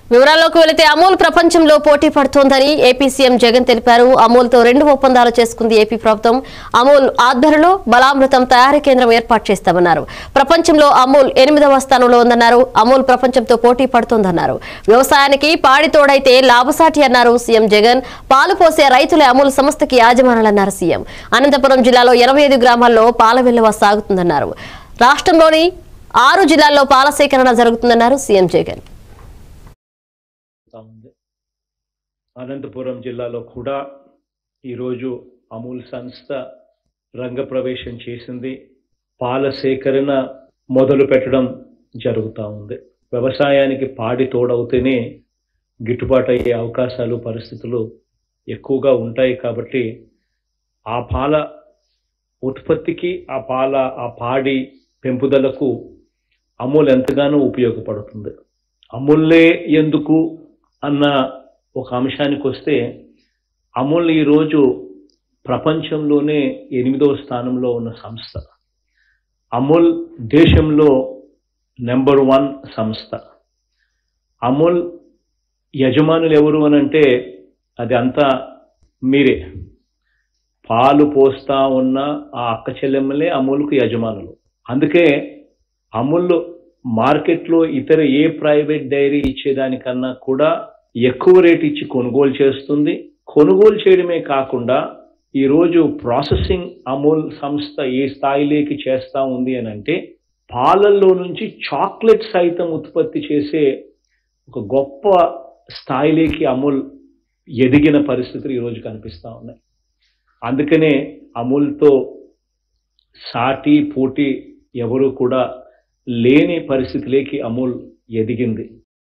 వివరాల్లోకి వెళితే అమూల్ ప్రపంచంలో పోటీ పడుతోందని ఏపీ సీఎం జగన్ తెలిపారు అమూల్ తో రెండు ఒప్పందాలు చేసుకుంది ఏపీ ప్రభుత్వం అమూల్ ఆధ్వర్యంలో బలామృతం తయారీ కేంద్రం ఏర్పాటు చేస్తామన్నారు ప్రపంచంలో అమూల్ ఎనిమిదవ స్థానంలో ఉందన్నారు అమూల్ ప్రపంచంతో పోటీ పడుతోందన్నారు వ్యవసాయానికి పాడి తోడైతే లాభసాటి అన్నారు సీఎం జగన్ పాలు పోసే రైతులే అమూల్ సంస్థకి యాజమానులన్నారు సీఎం అనంతపురం జిల్లాలో ఎనభై ఐదు గ్రామాల్లో పాల విలువ సాగుతుందన్నారు రాష్ట్రంలోని ఆరు జిల్లాల్లో పాల సేకరణ జరుగుతుందన్నారు సీఎం జగన్ జరుగుతా ఉంది అనంతపురం జిల్లాలో కూడా ఈరోజు అమూల్ సంస్థ రంగప్రవేశం చేసింది పాల సేకరణ మొదలు పెట్టడం జరుగుతూ ఉంది వ్యవసాయానికి పాడి తోడవుతేనే గిట్టుబాటు అయ్యే అవకాశాలు పరిస్థితులు ఎక్కువగా ఉంటాయి కాబట్టి ఆ పాల ఉత్పత్తికి ఆ పాల ఆ పాడి పెంపుదలకు అమూల్ ఎంతగానో ఉపయోగపడుతుంది అమూల్లే ఎందుకు అన్న ఒక అంశానికి వస్తే అమూల్ ఈరోజు ప్రపంచంలోనే ఎనిమిదవ స్థానంలో ఉన్న సంస్థ అమూల్ దేశంలో నెంబర్ వన్ సంస్థ అమూల్ యజమానులు ఎవరు అని అంటే అది అంతా మీరే పాలు పోస్తా ఉన్న ఆ అక్క చెల్లెమ్మలే అమూల్కు యజమానులు అందుకే అమూల్ మార్కెట్లో ఇతర ఏ ప్రైవేట్ డైరీ ఇచ్చేదానికన్నా కూడా ఎక్కువ రేట్ ఇచ్చి కొనుగోలు చేస్తుంది కొనుగోలు చేయడమే కాకుండా ఈరోజు ప్రాసెసింగ్ అమూల్ సంస్థ ఏ స్థాయిలోకి చేస్తా ఉంది అని అంటే పాలల్లో నుంచి చాక్లెట్ సైతం ఉత్పత్తి చేసే ఒక గొప్ప స్థాయిలోకి అమూల్ ఎదిగిన పరిస్థితులు ఈరోజు కనిపిస్తూ ఉన్నాయి అందుకనే అమూల్తో సాటి పోటీ ఎవరు కూడా లేని పరిస్థితిలోకి అమూల్ ఎదిగింది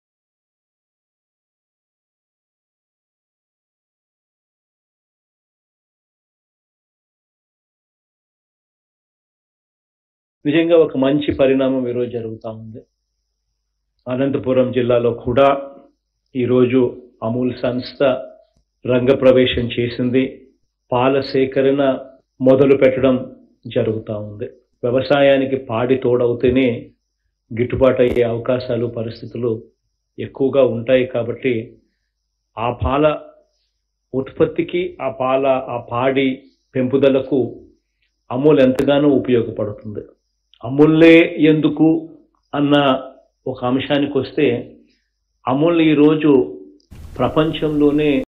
నిజంగా ఒక మంచి పరిణామం ఈరోజు జరుగుతూ ఉంది అనంతపురం జిల్లాలో కూడా ఈరోజు అమూల్ సంస్థ రంగప్రవేశం చేసింది పాల సేకరణ మొదలు పెట్టడం జరుగుతూ ఉంది వ్యవసాయానికి పాడి తోడవుతేనే గిట్టుబాటు అయ్యే అవకాశాలు పరిస్థితులు ఎక్కువగా ఉంటాయి కాబట్టి ఆ పాల ఉత్పత్తికి ఆ పాల ఆ పాడి పెంపుదలకు అమూల్ ఎంతగానో ఉపయోగపడుతుంది అమూల్లే ఎందుకు అన్న ఒక అంశానికి వస్తే అమూల్ ఈరోజు ప్రపంచంలోనే